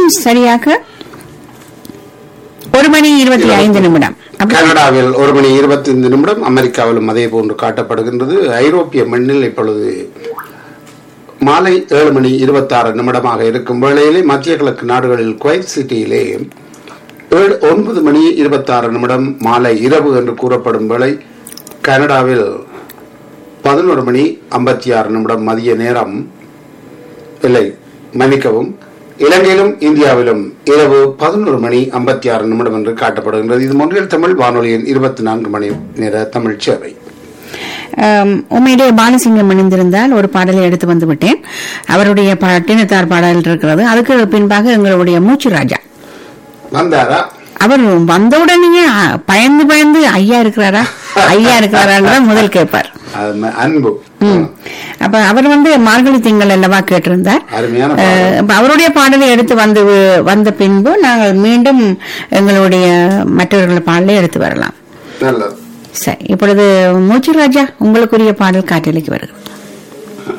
நேரம் சரியாக ஒரு மணி இருபத்தி ஐந்து நிமிடம் அப்ப- கனடாவில் ஒரு மணி இருபத்தைந்து நிமிடம் அமெரிக்காவிலும் அதே போன்று காட்டப்படுகின்றது ஐரோப்பிய மண்ணில் இப்பொழுது மாலை ஏழு மணி இருபத்தாறு நிமிடமாக இருக்கும் வேளையிலே மத்திய கிழக்கு நாடுகளில் குவைத் சிட்டியிலே ஏழு ஒன்பது மணி இருபத்தாறு நிமிடம் மாலை இரவு என்று கூறப்படும் வேளை கனடாவில் பதினோரு மணி ஐம்பத்தி ஆறு நிமிடம் மதிய நேரம் இல்லை மன்னிக்கவும் இலங்கையிலும் இந்தியாவிலும் இரவு பதினோரு மணி ஐம்பத்தி ஆறு நிமிடம் என்று காட்டப்படுகின்றது இது மொன்றியல் தமிழ் வானொலியின் இருபத்தி நான்கு மணி நேர தமிழ் சேவை ஆம், உண்மையிலே பாலசிங்கம் இணைந்திருந்தால் ஒரு பாடலை எடுத்து வந்து விட்டேன் அவருடைய பட்டினத்தார் பாடல் இருக்கிறது அதுக்கு பின்பாக எங்களுடைய மூச்சு ராஜா வந்தாரா அவர் வந்தவுடனேயே அ, பயந்து பயந்து ஐயா இருக்கிறாரா ஐயா இருக்கிறாரான்னு தான் முதல் கேட்பார் அது ம- அன்பு ம். அப்ப அவர் வந்து மார்கழி திங்கள் அல்லவா கேட்டிருந்தார் அருமையான அஹ், பாடல். அப்ப அவருடைய பாடலை எடுத்து வந்து வந்த பின்பு நாங்கள் மீண்டும் எங்களுடைய மற்றவர்கள் பாடலை எடுத்து வரலாம் நல்லது சரி இப்பொழுது மூச்சு ராஜா உங்களுக்குரிய பாடல் காற்றலைக்கு வருகிறது